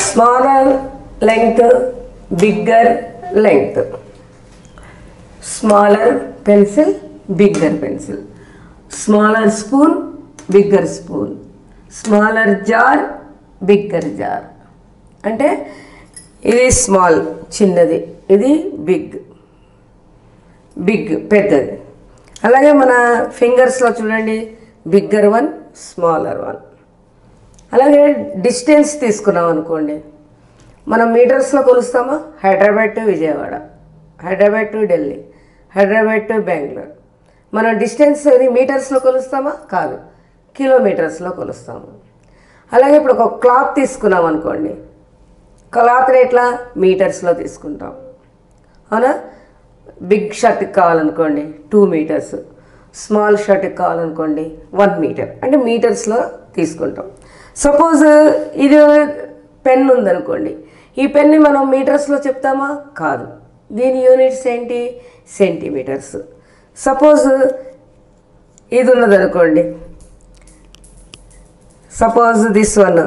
smaller length bigger length smaller pencil bigger pencil smaller spoon bigger spoon smaller jar bigger jar అంటే ఇది small చిన్నది ఇది big big పెద్దది అలాగే మన ఫింగర్స్లో చూడండి బిగ్గర్ వన్ స్మాలర్ వన్ అలాగే డిస్టెన్స్ తీసుకున్నాం అనుకోండి మనం మీటర్స్లో కొలుస్తామా Hyderabad to Vijayawada Hyderabad to Delhi Hyderabad to Bengaluru మనం డిస్టెన్స్ ఇది మీటర్స్లో కొలుస్తామా కాదు కిలోమీటర్స్లో కొలుస్తాము అలాగే ఇప్పుడు ఒక క్లాత్ తీసుకున్నాం అనుకోండి క్లాత్ ఎట్లా మీటర్స్లో తీసుకుంటాం అవునా బిగ్ షర్ట్కి కావాలనుకోండి టూ మీటర్స్ స్మాల్ షర్ట్కి కావాలనుకోండి వన్ మీటర్ అంటే మీటర్స్లో తీసుకుంటాం సపోజ్ ఇది పెన్ ఉందనుకోండి ఈ పెన్ని మనం మీటర్స్లో చెప్తామా కాదు దీని యూనిట్స్ ఏంటి సెంటీమీటర్స్ సపోజ్ ఇది ఉన్నదనుకోండి సపోజ్ దిస్ వన్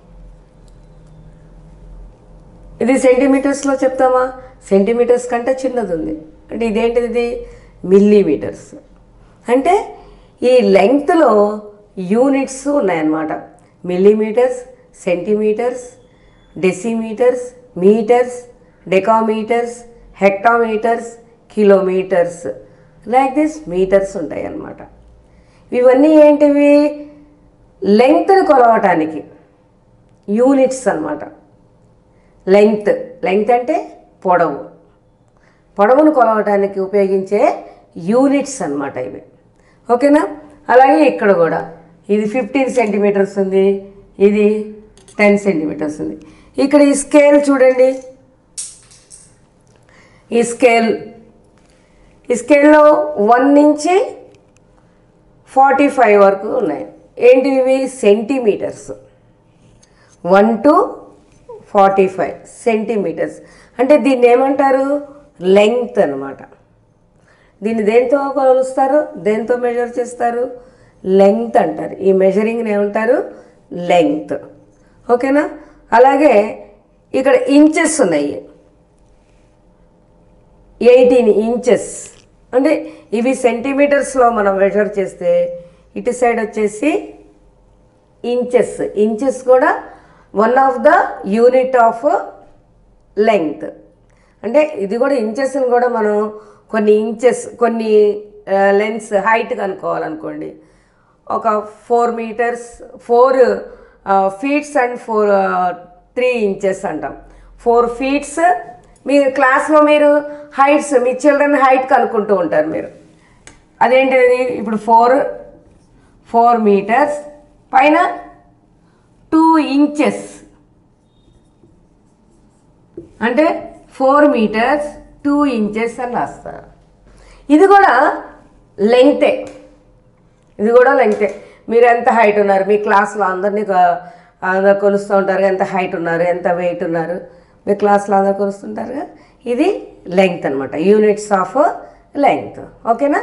ఇది సెంటీమీటర్స్లో చెప్తామా సెంటీమీటర్స్ కంటే చిన్నది ఉంది అంటే ఇదేంటిది ఇది మిల్లీమీటర్స్ అంటే ఈ లెంగ్త్లో యూనిట్స్ ఉన్నాయన్నమాట millimetres centimetres decimetres metres decametres hectometres kilometres like this metres ఉంటాయి అన్నమాట ఇవన్నీ ఏంటివి లెంగ్త్ని కొలవటానికి యూనిట్స్ అన్నమాట లెంగ్త్ లెంగ్త్ అంటే పొడవు పొడవును కొలవటానికి ఉపయోగించే యూనిట్స్ అన్నమాట ఇవి ఓకేనా అలాగే ఇక్కడ కూడా ఇది ఫిఫ్టీన్ సెంటీమీటర్స్ ఉంది ఇది టెన్ సెంటీమీటర్స్ ఉంది ఇక్కడ ఈ స్కేల్ చూడండి ఈ స్కేల్ ఈ స్కేల్లో వన్ నుంచి ఫార్టీ ఫైవ్ వరకు ఉన్నాయి ఏంటి ఇవి centimetres one to forty five centimetres అంటే దీన్ని ఏమంటారు లెంగ్త్ అనమాట దీన్ని దేంతో కొలుస్తారు దేంతో మెజర్ చేస్తారు లెంగ్త్ అంటారు ఈ మెజరింగ్ని ఏమంటారు లెంగ్త్ ఓకేనా అలాగే ఇక్కడ ఇంచెస్ ఉన్నాయి ఎయిటీన్ ఇంచెస్ అంటే ఇవి సెంటీమీటర్స్లో మనం మెజర్ చేస్తే ఇటు సైడ్ వచ్చేసి ఇంచెస్ ఇంచెస్ కూడా one of the unit of length అంటే ఇది కూడా ఇంచెస్ని కూడా మనం కొన్ని ఇంచెస్ కొన్ని లెన్స్ హైట్ కనుక్కోవాలనుకోండి ఒక four metres four feets and four three inches అంటాం ఫోర్ ఫీట్స్ మీ క్లాస్లో మీరు హైట్స్ మీ చిల్డ్రన్ హైట్ కనుక్కుంటూ ఉంటారు మీరు అదేంటిది ఇప్పుడు ఫోర్ ఫోర్ మీటర్స్ పైన టూ ఇంచెస్ అంటే ఫోర్ మీటర్స్ టూ ఇంచెస్ అని రాస్తారు ఇది కూడా లెంగ్తే ఇది కూడా లెంగ్తే మీరు ఎంత హైట్ ఉన్నారు మీ క్లాస్లో అందరినీ కొ- అందరు కొలుస్తూ ఉంటారు ఎంత హైట్ ఉన్నారు ఎంత వెయిట్ ఉన్నారు మీ క్లాస్లో అందరు కొలుస్తుంటారుగా ఇది లెంగ్త్ అనమాట యూనిట్స్ ఆఫ్ లెంగ్త్ ఓకేనా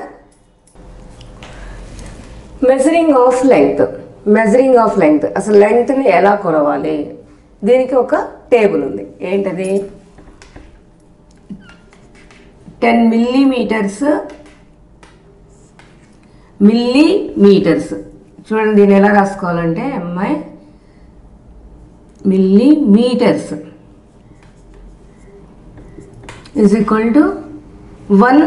measuring of length measuring of length అసలు లెంగ్త్ని ఎలా కొలవాలి దీనికి ఒక టేబుల్ ఉంది ఏంటది టెన్ మిల్లీమీటర్స్ మిల్లీ మీటర్స్ చూడండి దీన్ని ఎలా రాసుకోవాలంటే అమ్మాయి millimetres is equal to one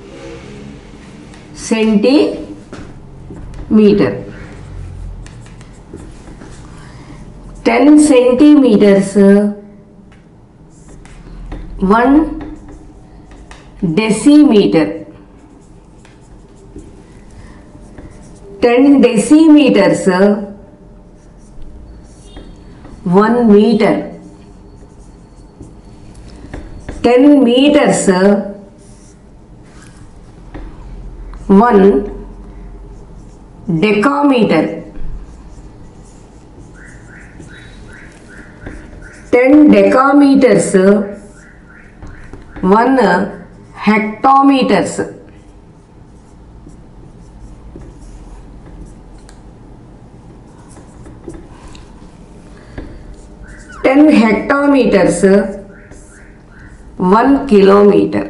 centimetre ten centimetres one decimetre ten decimetres one metre ten metres one decametre ten decametres one hectometres ten hectometres one kilometre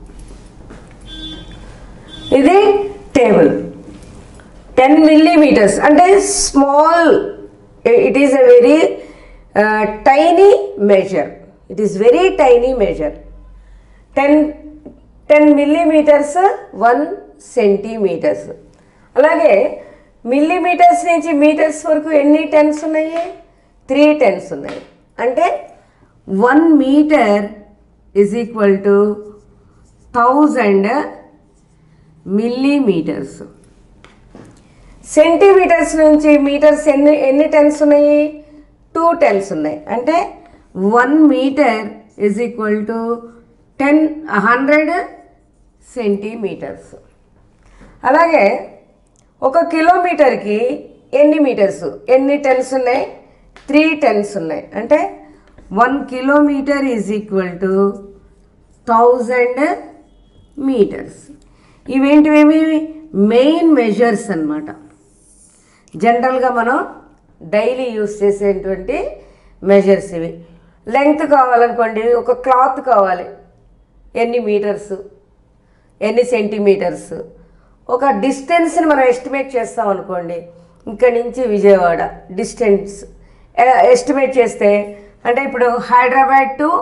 ఇది table ten millimetres అంటే small it is a very tiny measure it is very tiny measure ten ten millimetres one centimetres అలాగే millimetres నుంచి metres వరకు ఎన్ని tens ఉన్నాయి three tens ఉన్నాయి అంటే one metre is equal to thousand millimetres centimetres నుంచి metres ఎన్ని ఎన్ని టెన్స్ ఉన్నాయి టూ టెన్స్ ఉన్నాయి అంటే one metre is equal to ten hundred centimetres అలాగే ఒక కిలోమీటర్కి ఎన్ని మీటర్స్ ఎన్ని టెన్స్ ఉన్నాయి త్రీ టెన్స్ ఉన్నాయి అంటే one kilometre is equal to thousand metres ఇవేంటివేమి మెయిన్ మెజర్స్ అన్నమాట జనరల్గా మనం డైలీ యూస్ చేసేటువంటి మెజర్స్ ఇవి లెంగ్త్ కావాలనుకోండి ఒక క్లాత్ కావాలి ఎన్ని మీటర్స్ ఎన్ని సెంటీమీటర్స్ ఒక డిస్టెన్స్ని మనం ఎస్టిమేట్ చేస్తాం అనుకోండి ఇక్కడి నుంచి విజయవాడ డిస్టెన్స్ ఎస్టిమేట్ చేస్తే అంటే ఇప్పుడు Hyderabad to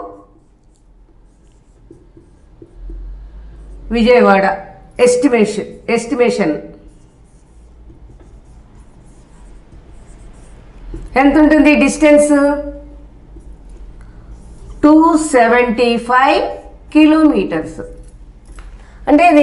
Vijayawada estimation estimation ఎంత ఉంటుంది distance two seventy five kilometres అంటే ఇది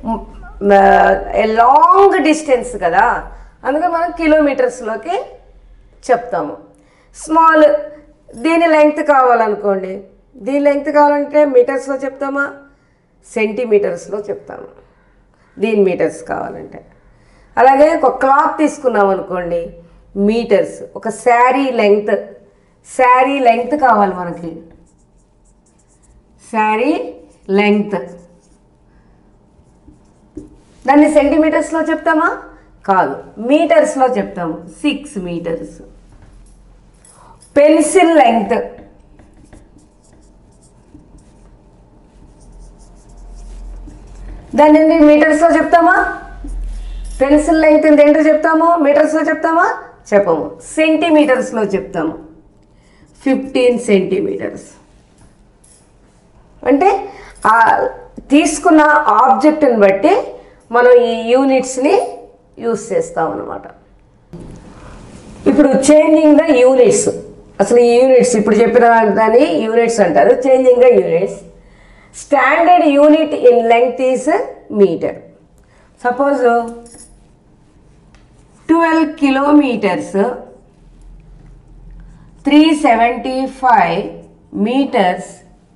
లాంగ్ డిస్టెన్స్ కదా అందుకని మనం కిలోమీటర్స్లోకి చెప్తాము స్మాల్ దీని లెంగ్త్ కావాలనుకోండి దీని లెంగ్త్ కావాలంటే మీటర్స్లో చెప్తామా సెంటీమీటర్స్లో చెప్తాము దీని మీటర్స్ కావాలంటే అలాగే ఒక క్లాత్ తీసుకున్నాం అనుకోండి మీటర్స్ ఒక శారీ లెంగ్త్ శారీ లెంగ్త్ కావాలి మనకి శారీ లెంగ్త్ దాన్ని సెంటీమీటర్స్లో చెప్తామా కాదు మీటర్స్లో చెప్తాము సిక్స్ మీటర్స్ పెన్సిల్ లెంగ్త్ దాన్ని ఎన్ని మీటర్స్లో చెప్తామా పెన్సిల్ లెంగ్త్ ఏంటో చెప్తాము మీటర్స్లో చెప్తామా చెప్పము సెంటీమీటర్స్లో చెప్తాము ఫిఫ్టీన్ సెంటీమీటర్స్ అంటే ఆ తీసుకున్న ఆబ్జెక్ట్ని బట్టి మనం ఈ యూనిట్స్ని యూస్ చేస్తాం అన్నమాట ఇప్పుడు చేంజింగ్ ద యూనిట్స్ అసలు ఈ యూనిట్స్ ఇప్పుడు చెప్పిన దాన్ని యూనిట్స్ అంటారు changing the units standard unit in length is metre suppose twelve kilometres three seventy five metres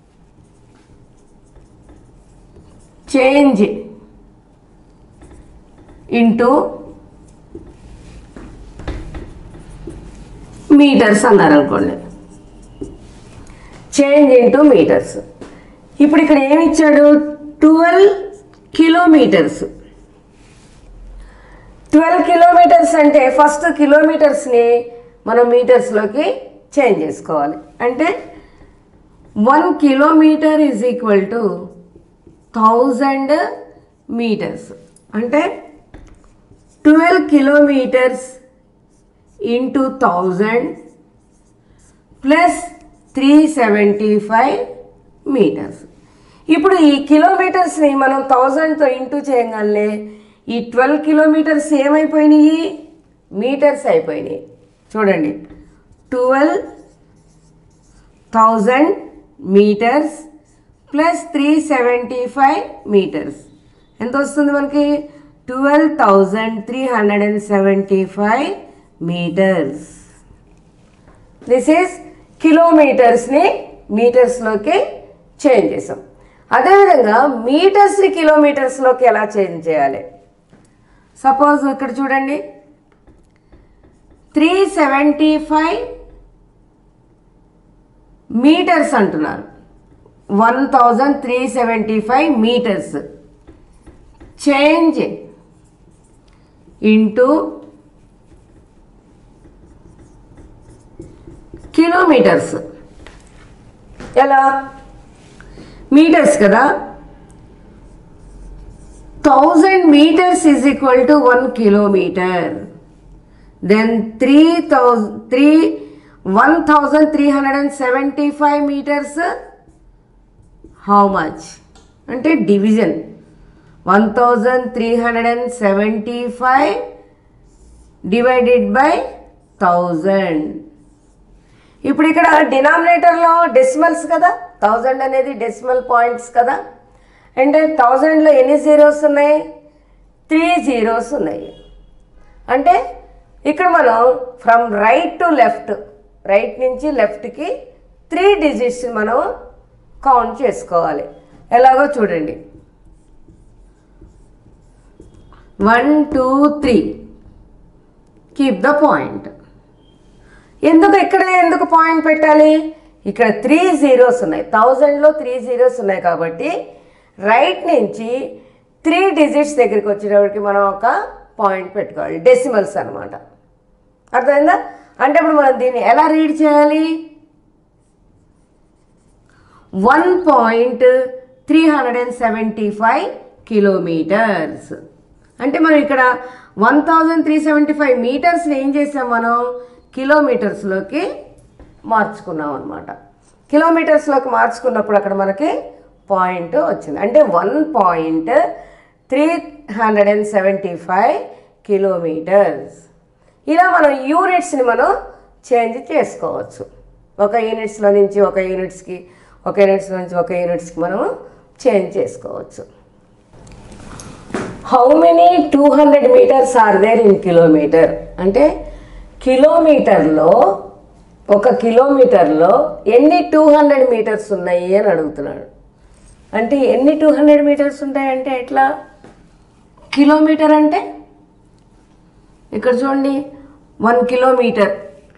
change into metres అన్నారు అనుకోండి చేంజ్ ఇంటూ మీటర్స్ ఇప్పుడు ఇక్కడ ఏమి ఇచ్చాడు ట్వెల్వ్ కిలోమీటర్స్ ట్వెల్వ్ కిలోమీటర్స్ అంటే ఫస్ట్ కిలోమీటర్స్ని మనం మీటర్స్లోకి చేంజ్ చేసుకోవాలి అంటే one kilometre is equal to thousand metres అంటే twelve kilometres into thousand plus three seventy five metres ఇప్పుడు ఈ కిలోమీటర్స్ని మనం థౌజండ్తో ఇంటూ చేయగలనే ఈ ట్వెల్వ్ కిలోమీటర్స్ ఏమైపోయినాయి మీటర్స్ అయిపోయినాయి చూడండి twelve thousand metres plus three seventy five metres ఎంత వస్తుంది మనకి twelve thousand three hundred and seventy five metres this is కిలోమీటర్స్ని మీటర్స్లోకి చేంజ్ చేసాం అదేవిధంగా మీటర్స్ని కిలోమీటర్స్లోకి ఎలా చేంజ్ చేయాలి సపోజ్ ఇక్కడ చూడండి త్రీ సెవెంటీ ఫైవ్ మీటర్స్ అంటున్నారు one thousand three seventy five metres change into kilometres ఎలా మీటర్స్ కదా thousand metres is equal to one kilometre then three thousand three one thousand three hundred and seventy five metres how much అంటే division one thousand three hundred and seventy five divided by thousand ఇప్పుడు ఇక్కడ డినామినేటర్లో decimals కదా thousand అనేది decimal points కదా అంటే థౌజండ్లో ఎన్ని జీరోస్ ఉన్నాయి త్రీ జీరోస్ ఉన్నాయి అంటే ఇక్కడ మనం from right to left right నుంచి లెఫ్ట్కి త్రీ డిజిట్స్ మనం కౌంట్ చేసుకోవాలి ఎలాగో చూడండి one two three keep the point ఎందుకు ఇక్కడ ఎందుకు పాయింట్ పెట్టాలి ఇక్కడ త్రీ జీరోస్ ఉన్నాయి థౌజండ్లో త్రీ జీరోస్ ఉన్నాయి కాబట్టి రైట్ నుంచి త్రీ డిజిట్స్ దగ్గరికి వచ్చేటప్పటికి మనం ఒక పాయింట్ పెట్టుకోవాలి డెసిమల్స్ అనమాట అర్థమైందా అంటే ఇప్పుడు మనం దీన్ని ఎలా రీడ్ చేయాలి one point three hundred and seventy five kilometres అంటే మనం ఇక్కడ one thousand three seventy five మీటర్స్ని ఏం చేసాం మనం కిలోమీటర్స్లోకి మార్చుకున్నాం అనమాట కిలోమీటర్స్లోకి మార్చుకున్నప్పుడు అక్కడ మనకి పాయింట్ వచ్చింది అంటే one point three hundred and seventy five kilometres ఇలా మనం యూనిట్స్ని మనం చేంజ్ చేసుకోవచ్చు ఒక యూనిట్స్లో నుంచి ఒక యూనిట్స్కి ఒక యూనిట్స్ నుంచి ఒక యూనిట్స్కి మనం చేంజ్ చేసుకోవచ్చు how many two hundred metres are there in kilometre అంటే కిలోమీటర్లో ఒక కిలోమీటర్లో ఎన్ని టూ హండ్రెడ్ మీటర్స్ ఉన్నాయి అని అడుగుతున్నాడు అంటే ఎన్ని టూ హండ్రెడ్ మీటర్స్ ఉంటాయంటే ఎట్లా కిలోమీటర్ అంటే ఇక్కడ చూడండి వన్ కిలోమీటర్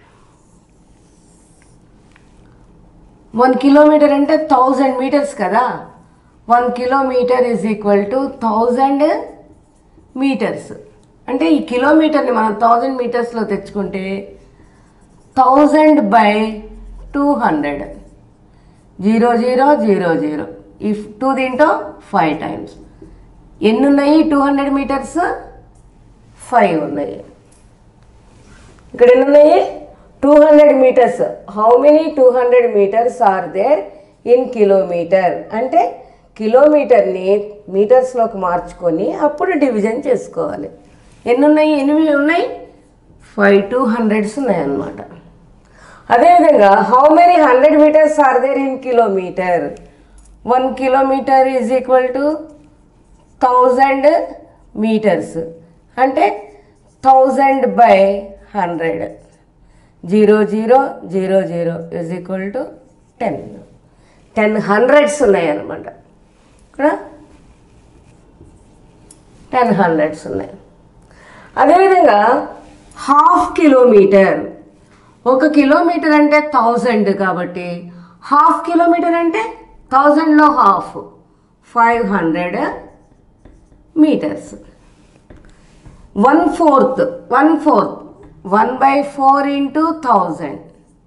వన్ కిలోమీటర్ అంటే థౌజండ్ మీటర్స్ కదా one kilometre is equal to thousand metres అంటే ఈ కిలోమీటర్ని మనం థౌజండ్ మీటర్స్లో తెచ్చుకుంటే thousand by two hundred zero zero zero zero ఈ టూ దీంట్లో ఫైవ్ టైమ్స్ ఎన్ని ఉన్నాయి టూ హండ్రెడ్ మీటర్స్ ఫైవ్ ఉన్నాయి ఇక్కడ ఎన్ని ఉన్నాయి two hundred metres how many two hundred metres are there in kilometre అంటే కిలోమీటర్ని మీటర్స్లోకి మార్చుకొని అప్పుడు డివిజన్ చేసుకోవాలి ఎన్ని ఉన్నాయి ఎనిమిది ఉన్నాయి ఫైవ్ టూ హండ్రెడ్స్ ఉన్నాయి అన్నమాట అదేవిధంగా how many hundred metres are there in kilometre one kilometre is equal to thousand metres అంటే thousand by hundred zero zero zero zero is equal to ten ten hundreds ఉన్నాయి అన్నమాట ఇక్కడ ten hundreds ఉన్నాయి అదేవిధంగా half kilometre ఒక kilometre అంటే thousand కాబట్టి half kilometre అంటే థౌజండ్లో half five hundred metres one fourth one fourth one by four into thousand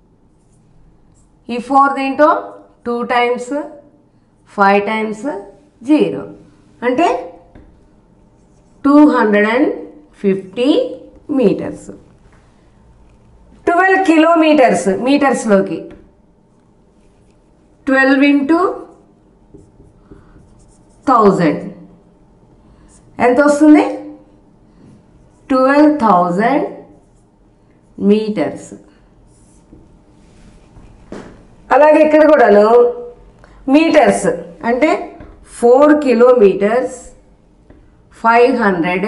ఈ ఫోర్ దీంట్లో two times five times zero అంటే two hundred and fifty metres twelve kilometres మీటర్స్లోకి twelve into thousand ఎంత వస్తుంది twelve thousand metres అలాగే ఇక్కడ కూడాను metres అంటే four kilometres five hundred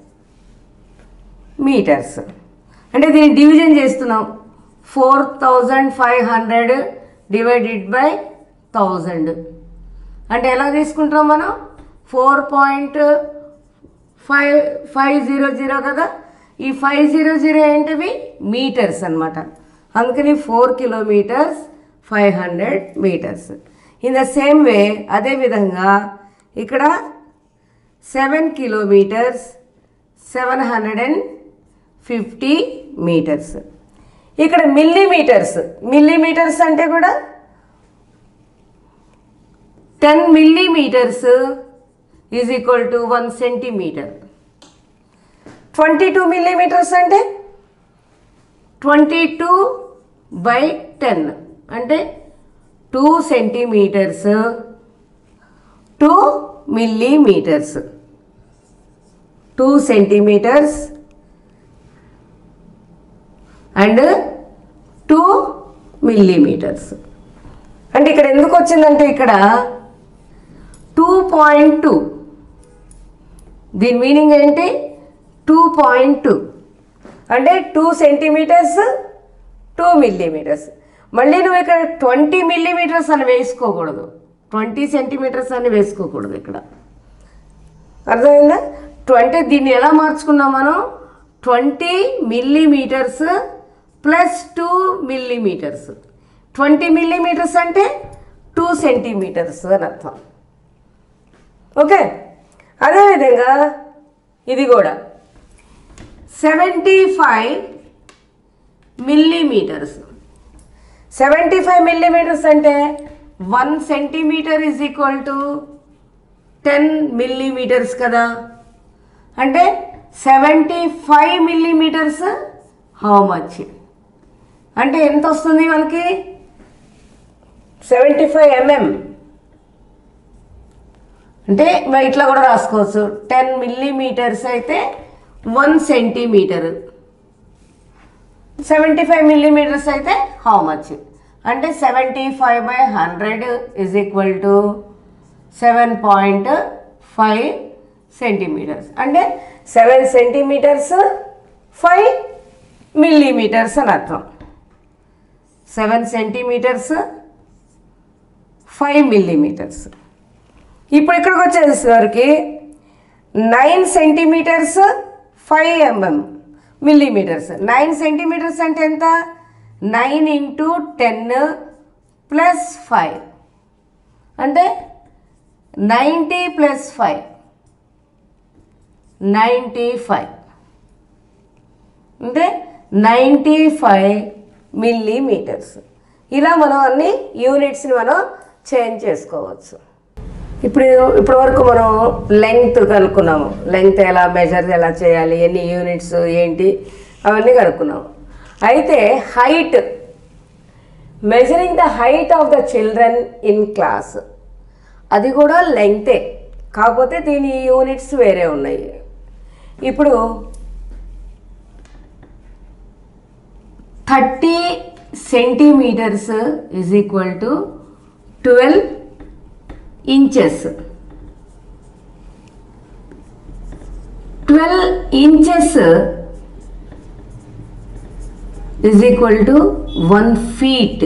metres అంటే దీన్ని డివిజన్ చేస్తున్నాం four thousand five hundred divided by thousand అంటే ఎలా తీసుకుంటాం మనం four point five five zero zero కదా ఈ ఫైవ్ జీరో జీరో ఏంటివి మీటర్స్ అన్నమాట అందుకని four kilometres five hundred metres in the same way అదేవిధంగా ఇక్కడ seven kilometres seven hundred and fifty metres ఇక్కడ మిల్లీమీటర్స్ మిల్లీమీటర్స్ అంటే కూడా ten millimetres is equal to one centimetre twenty two millimetres అంటే twenty two by ten అంటే two centimetres two millimetres two centimetres and two millimetres అంటే ఇక్కడ ఎందుకు వచ్చిందంటే ఇక్కడ టూ పాయింట్ టూ దీని మీనింగ్ ఏంటి టూ పాయింట్ టూ అంటే టూ సెంటీమీటర్స్ టూ మిల్లీమీటర్స్ మళ్ళీ నువ్వు ఇక్కడ ట్వంటీ మిల్లీమీటర్స్ అని వేసుకోకూడదు ట్వంటీ సెంటీమీటర్స్ అని వేసుకోకూడదు ఇక్కడ అర్థమైందా ట్వంటీ దీన్ని ఎలా మార్చుకున్నాం మనం twenty millimetres plus two millimetres twenty millimetres అంటే టూ సెంటీమీటర్స్ అని అర్థం ఓకే అదేవిధంగా ఇది కూడా seventy five millimetres seventy five millimetres అంటే one centimetre is equal to ten millimetres కదా అంటే seventy five millimetres how much అంటే ఎంత వస్తుంది మనకి సెవెంటీ ఫైవ్ ఎంఎం అంటే మరి ఇట్లా కూడా రాసుకోవచ్చు టెన్ మిల్లీమీటర్స్ అయితే one centimetre seventy five millimetres అయితే హౌ మచ్ అంటే seventy five by hundred is equal to seven point five centimetres అంటే సెవెన్ సెంటీమీటర్స్ ఫైవ్ మిల్లీమీటర్స్ అని అర్థం సెవెన్ సెంటీమీటర్స్ ఫైవ్ మిల్లీమీటర్స్ ఇప్పుడు ఇక్కడికి వచ్చేసరికి nine centimetres five MM millimetres nine centimetres అంటే ఎంత nine into ten plus five అంటే ninety plus five ninety five అంటే నైంటీ ఫైవ్ మిల్లీమీటర్స్ ఇలా మనం అన్ని యూనిట్స్ని మనం చేంజ్ చేసుకోవచ్చు ఇప్పుడు ఇప్పటి వరకు మనం లెంగ్త్ కనుక్కున్నాము లెంగ్త్ ఎలా మెజర్ ఎలా చేయాలి ఎన్ని యూనిట్స్ ఏంటి అవన్నీ కనుక్కున్నాము అయితే height measuring the height of the children in class అది కూడా లెంగ్తే కాకపోతే దీని యూనిట్స్ వేరే ఉన్నాయి ఇప్పుడు thirty centimetres is equal to twelve inches twelve inches is equal to one feet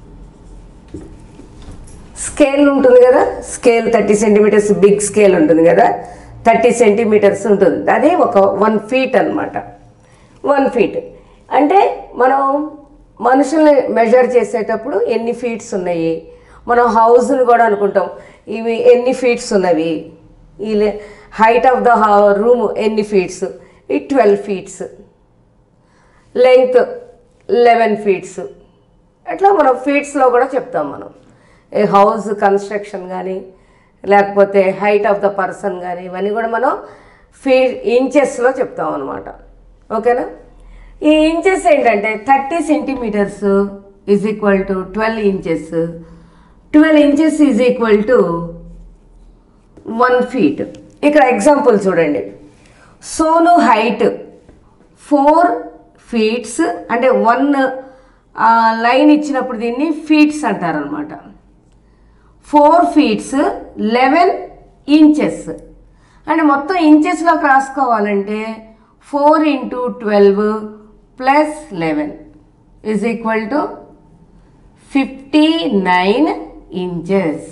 scale ఉంటుంది కదా scale thirty centimetres big scale ఉంటుంది కదా థర్టీ సెంటీమీటర్స్ ఉంటుంది అది ఒక వన్ ఫీట్ అన్నమాట వన్ ఫీట్ అంటే మనం మనుషుల్ని మెజర్ చేసేటప్పుడు ఎన్ని ఫీట్స్ ఉన్నాయి మనం హౌస్ని కూడా అనుకుంటాం ఇవి ఎన్ని ఫీట్స్ ఉన్నవి ఈ హైట్ ఆఫ్ ద రూమ్ ఎన్ని ఫీట్స్ ఈ twelve feets length eleven feets అట్లా మనం ఫీట్స్లో కూడా చెప్తాం మనం ఏ హౌస్ కన్స్ట్రక్షన్ కానీ లేకపోతే హైట్ ఆఫ్ ద పర్సన్ కానీ ఇవన్నీ కూడా మనం ఫీ ఇంచెస్లో చెప్తాం అనమాట ఓకేనా ఈ ఇంచెస్ ఏంటంటే thirty centimetres is equal to twelve inches twelve inches is equal to one feet ఇక్కడ ఎగ్జాంపుల్ చూడండి సోను హైట్ ఫోర్ ఫీట్స్ అంటే వన్ లైన్ ఇచ్చినప్పుడు దీన్ని ఫీట్స్ అంటారనమాట ఫోర్ ఫీట్స్ లెవెన్ ఇంచెస్ అంటే మొత్తం ఇంచెస్లోకి రాసుకోవాలంటే four into twelve plus eleven is equal to fifty nine inches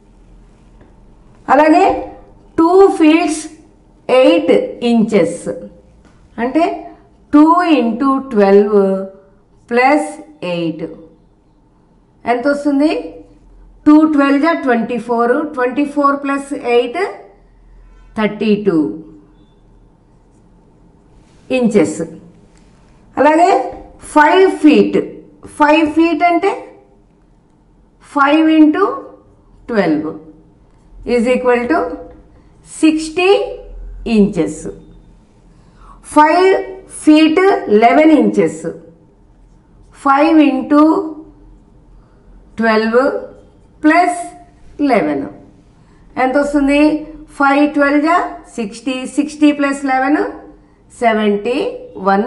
అలాగే టూ ఫీట్స్ ఎయిట్ ఇంచెస్ అంటే two into twelve plus eight ఎంత వస్తుంది టూ ట్వెల్వ్ జా twenty four twenty four plus eight thirty two inches అలాగే five feet five feet అంటే five into twelve is equal to sixty inches five feet eleven inches five into twelve plus eleven ఎంత వస్తుంది five twelve జా sixty sixty plus eleven seventy one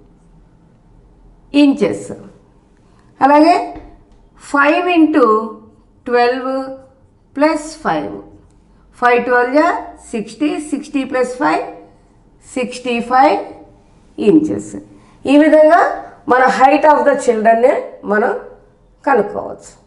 inches అలాగే five into twelve plus five five twelve జా sixty sixty plus five sixty five inches ఈ విధంగా మన height of the చిల్డ్రన్ని మనం కనుక్కోవచ్చు